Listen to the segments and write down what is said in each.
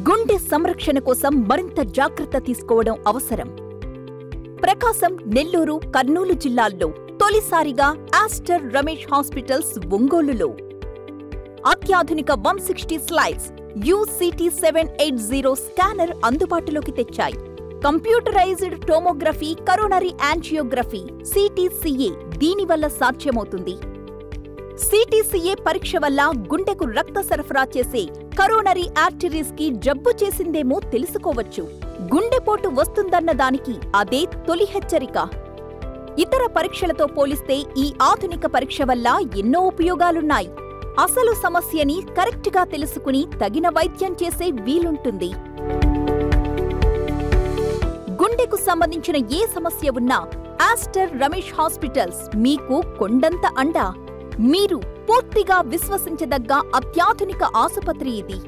గుండె సంరక్షణ కోసం మరింత జాగ్రత్త తీసుకోవడం అవసరం ప్రకాశం నెల్లూరు కర్నూలు జిల్లాల్లో తొలిసారిగా ఆస్టర్ రమేష్ హాస్పిటల్స్ ఒంగోలులో అత్యాధునిక వన్ సిక్స్టీ స్లైడ్స్ యూసిటీ సెవెన్ ఎయిట్ జీరో స్కానర్ అందుబాటులోకి తెచ్చాయి computerized tomography coronary angiography CTCA దీనివల్ల సాధ్యమవుతుంది సిటీసీఏ పరీక్ష వల్ల గుండెకు రక్త సరఫరా చేసే కరోనరీ ఆర్టరీస్ కి జబ్బు చేసిందేమో తెలుసుకోవచ్చు గుండెపోటు వస్తుందన్న దానికి అదే తొలి హెచ్చరిక ఇతర పరీక్షలతో పోలిస్తే ఈ ఆధునిక పరీక్ష వల్ల ఎన్నో ఉపయోగాలున్నాయి అసలు సమస్యని కరెక్ట్గా తెలుసుకుని తగిన వైద్యం చేసే వీలుంటుంది గుండెకు సంబంధించిన ఏ సమస్య ఉన్నా ఆస్టర్ రమేష్ హాస్పిటల్స్ మీకు కొండంత అండా మీరు పూర్తిగా విశ్వసించదగ్గ అత్యాధునిక ఆసుపత్రి ఇది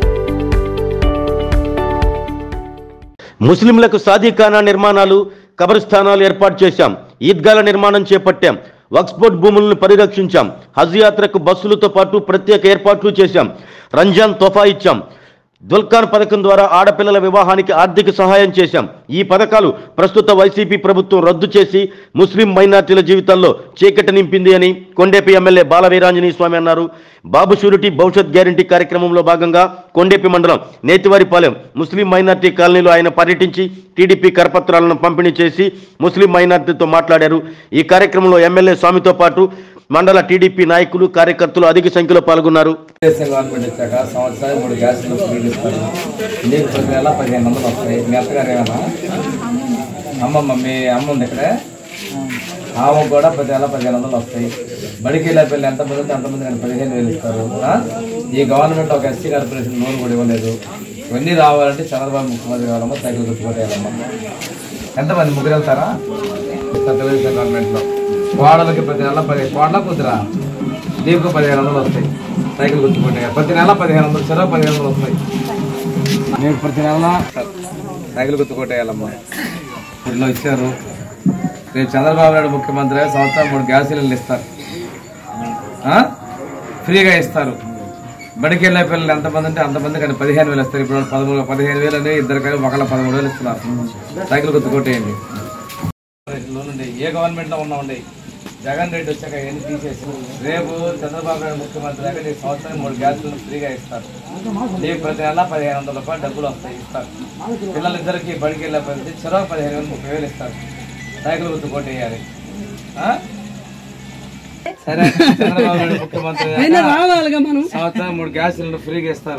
ముస్లింలకు సాదీఖానా నిర్మాణాలు కబరస్థానాలు ఏర్పాటు చేశాం ఈద్గాల నిర్మాణం చేపట్టాం వక్స్పోర్ట్ భూములను పరిరక్షించాం హజ్ యాత్రకు బస్సులతో పాటు ప్రత్యేక ఏర్పాట్లు చేశాం రంజాన్ తోఫా ఇచ్చాం దుల్ఖాన్ పథకం ద్వారా ఆడపిల్లల వివాహానికి ఆర్థిక సహాయం చేశాం ఈ పథకాలు ప్రస్తుత వైసీపీ ప్రభుత్వం రద్దు చేసి ముస్లిం మైనార్టీల జీవితాల్లో చీకటి నింపింది అని కొండేపి ఎమ్మెల్యే బాల వీరాంజనేయ స్వామి అన్నారు బాబు షూరిటీ భవిష్యత్ గ్యారంటీ కార్యక్రమంలో భాగంగా కొండేపి మండలం నేతివారిపాలెం ముస్లిం మైనార్టీ కాలనీలో ఆయన పర్యటించి టీడీపీ కరపత్రాలను పంపిణీ చేసి ముస్లిం మైనార్టీతో మాట్లాడారు ఈ కార్యక్రమంలో ఎమ్మెల్యే స్వామితో పాటు మండల టీడీపీ నాయకులు కార్యకర్తలు అధిక సంఖ్యలో పాల్గొన్నారు తెలుగుదేశం గవర్నమెంట్ వచ్చాక సంవత్సరానికి మూడు గ్యాస్ ఫ్రీలు ఇస్తారు నీకు ప్రతి నెల పదిహేను వందలు వస్తాయి మీ అత్తగారు ఏమన్నా అమ్మమ్మ మీ అమ్మ ఉంది ఇక్కడే ఆమెకు కూడా ప్రతి నెల పదిహేను వందలు వస్తాయి బడికి వెళ్ళే పిల్లలు ఎంతమంది ఉంటే అంతమంది కానీ పదిహేను వేలు ఇస్తారు ఆ? ఈ గవర్నమెంట్ ఒక ఎస్సీ కార్పొరేషన్ లోన్ కూడా ఇవ్వలేదు ఇవన్నీ రావాలంటే చంద్రబాబు ముఖ్యమంత్రి కావాలమ్మా సైకిల్ గుర్తుపట్టేయాలమ్మా ఎంతమంది ముగ్గురు వెళ్తారా ఇస్తారు తెలుగుదేశం గవర్నమెంట్లో కోడలకి ప్రతి నెల పది కోడల కుదిరా నీకు పదిహేను వందలు వస్తాయి సైకిల్ గుర్తుపట్టే ప్రతి నెల పదిహేను వందలు చెరవ పదిహేను వందలు వస్తాయి నీకు ప్రతి నెల సైకిల్ గుర్తుకొట్టేయాలమ్మా ఇప్పుడు ఇచ్చారు రేపు చంద్రబాబు నాయుడు ముఖ్యమంత్రి అయ్యి సంవత్సరం మూడు గ్యాస్ సిలిండర్లు ఇస్తారు ఆ? ఫ్రీగా ఇస్తారు బడికి వెళ్ళే పిల్లలు ఎంతమంది అంటే అంతమంది కానీ పదిహేను వేలు ఇస్తారు ఇప్పుడు పదమూడు పదిహేను వేలు అని ఇద్దరు కానీ ఒకళ్ళ పదమూడు వేలు ఇస్తున్నారు సైకిల్ గుర్తుకొట్టేయండి లోనుండే ఏ గవర్నమెంట్ లో ఉన్నా ఉండే జగన్ రెడ్డి వచ్చాక ఎన్ని తీసేసి రేపు చంద్రబాబు నాయుడు ముఖ్యమంత్రి అయితే నీకు సంవత్సరం మూడు గ్యాసులు ఫ్రీగా ఇస్తారు నీకు ప్రతి నెల పదిహేను వందల రూపాయలు డబ్బులు వస్తాయి ఇస్తారు పిల్లలిద్దరికి బడికి వెళ్ళే పరిస్థితి చెరవ పదిహేను వేలు ముప్పై వేలు ఇస్తారు సైకిల్ గుర్తు కొట్టేయాలి ఆ? సరే చంద్రబాబు నాయుడు ముఖ్యమంత్రి అయ్యాక సంవత్సరం మూడు గ్యాస్ సిలిండర్ ఫ్రీగా ఇస్తారు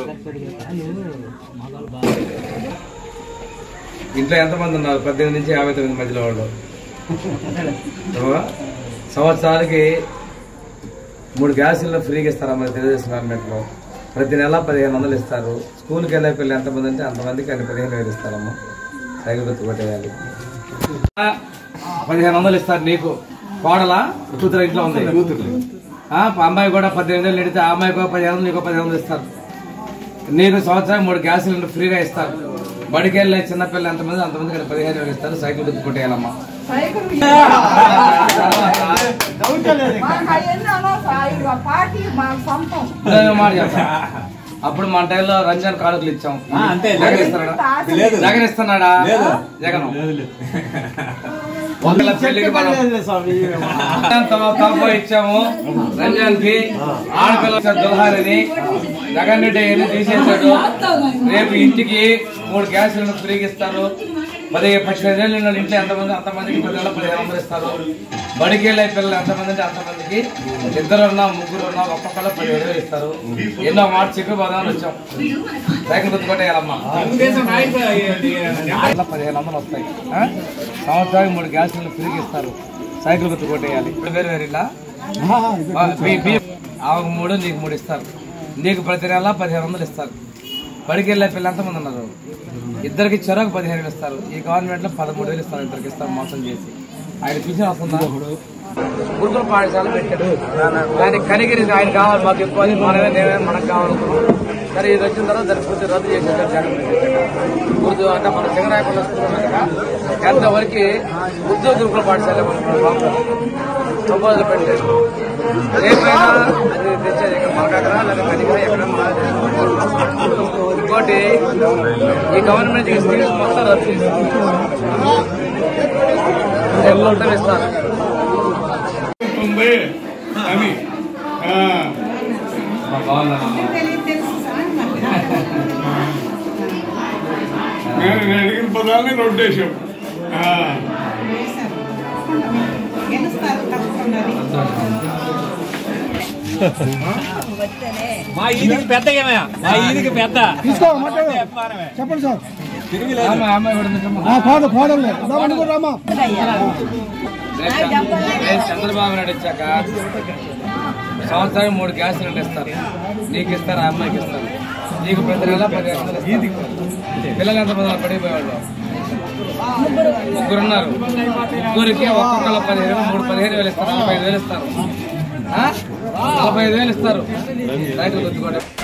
ఇంట్లో ఎంతమంది ఉన్నారు పద్దెనిమిది నుంచి యాభై తొమ్మిది మధ్యలో వాళ్ళు ఏమో? సంవత్సరానికి మూడు గ్యాస్ సిలిండర్ ఫ్రీగా ఇస్తారు మన తెలుగుదేశం గవర్నమెంట్లో ప్రతి నెల పదిహేను వందలు ఇస్తారు స్కూల్కి వెళ్ళే పిల్లలు ఎంతమంది అంటే అంతమందికి ఆయన పదిహేను వేలు ఇస్తారమ్మా సైకిల్ గుర్తు కొట్టేయాలి పదిహేను వందలు ఇస్తారు నీకు కోడలా కూతురు ఇంట్లో ఉంది ఆ, అమ్మాయి కూడా పద్దెనిమిది వేలు నడితే ఆ అమ్మాయి కూడా పదిహేను వందలు నీకు పదిహేను వందలు ఇస్తారు నీకు సంవత్సరం మూడు గ్యాస్ సిలిండర్ ఫ్రీగా ఇస్తారు బడికి వెళ్ళే చిన్నపిల్లలు ఎంతమంది అంతమంది కానీ పదిహేను వేలు ఇస్తారు సైకిల్ గుర్తు కొట్టేయాలమ్మా పార్టీ మా సొంతం నేను మాట చెప్తా. అప్పుడు మన టైంలో రంజాన్ కానుకలు ఇచ్చాం జగన్ ఇస్తున్నాడా జగన్ ఇస్తున్నాడా జగన్ వందల పెళ్లికి మనం రంజాన్ తమ- తోఫా ఇచ్చాము రంజాన్ కి ఆడపిల్ల దుల్హారిని జగన్ రెడ్డి ఎన్ని తీసేశాడు రేపు ఇంటికి మూడు గ్యాస్ సిలిండర్ ఫ్రీగా ఇస్తారు పది పదిహేను ఏళ్ళు ఉన్న ఇంట్లో ఎంతమంది అంతమందికి పది నెలలు పదిహేను వందలు ఇస్తారు బడికి వెళ్ళే పిల్లలు ఎంతమంది అంటే అంతమందికి ఇద్దరు ఉన్నా ముగ్గురు ఉన్నా ఒక్కొక్కరు పదిహేడు వేలు ఇస్తారు ఎన్నో మాట చెప్పి పోదామని వచ్చాం సైకిల్ గుర్తుకొట్టేయాలమ్మా నెల పదిహేను వందలు వస్తాయి ఆ? సంవత్సరానికి మూడు గ్యాస్ సిలిండర్ ఫ్రీగా ఇస్తారు సైకిల్ గుర్తు కొట్టేయాలి ఇప్పుడు వేరు వేరు ఇలా ఆమెకు మూడు నీకు మూడు ఇస్తారు నీకు ప్రతి నెల పదిహేను వందలు ఇస్తారు బడికి వెళ్ళే పిల్లలు ఎంతమంది ఉన్నారు ఇద్దరికి చెరకు పదిహేను వేలు ఇస్తారు ఈ గవర్నమెంట్ లో పదమూడు వేలు ఇస్తారు ఇద్దరికి ఇస్తారు మోసం చేసి ఆయన పిలిచిన వస్తుందా గురుకుల పాఠశాల పెట్టాడు దానికి కనిగిరి ఆయన కావాలి మాకు ఎక్కువ అని మనమే నేనే మనకు కావాలనుకున్నాం సరే ఇది వచ్చిన తర్వాత దాన్ని పూర్తి రద్దు చేసేసారు జగన్ ఉర్దూ అంటే మన సింగరాయకుండా స్కూల్ ఉంది కదా టెన్త్ వరకు ఉర్దూ గురుకుల పాఠశాల ప్రపోజల్ పెట్టారు రేపైనా అది తెచ్చేది ఇక్కడ మనకక్కడ లేదా కనికర ఎక్కడ ఇంకోటి ఈ గవర్నమెంట్ ఈ స్కీమ్స్ మొత్తం రద్దు చేస్తారు రేపు మొత్తం ఇస్తారు ఉంది అని ఆ, బాగుందమ్మా నేను నేను అడిగిన పదాలని నోట్ చేసాం ఆ, గెలుస్తారు తప్పకుండా మా ఈదికి పెద్ద ఏమయ్యా మా ఈదికి పెద్ద అమ్మాయి అమ్మాయి కూడా నిజమా? నేను చంద్రబాబు నాయుడు వచ్చాక సంవత్సరానికి మూడు గ్యాస్ సిలిండర్ ఇస్తారు నీకు ఇస్తారు ఆ అమ్మాయికి ఇస్తారు నీకు ప్రతి నెల పది వందలు ఇస్తారు. పిల్లలు ఎంత మంది పడిపోయేవాళ్ళు ముగ్గురు ఉన్నారు ముగ్గురికి ఒక్కొక్కరు పదిహేను మూడు పదిహేను వేలు ఇస్తారు నలభై ఐదు వేలు ఇస్తారు ఆ? నలభై ఐదు వేలు ఇస్తారు రైతులు గుర్తుకోండి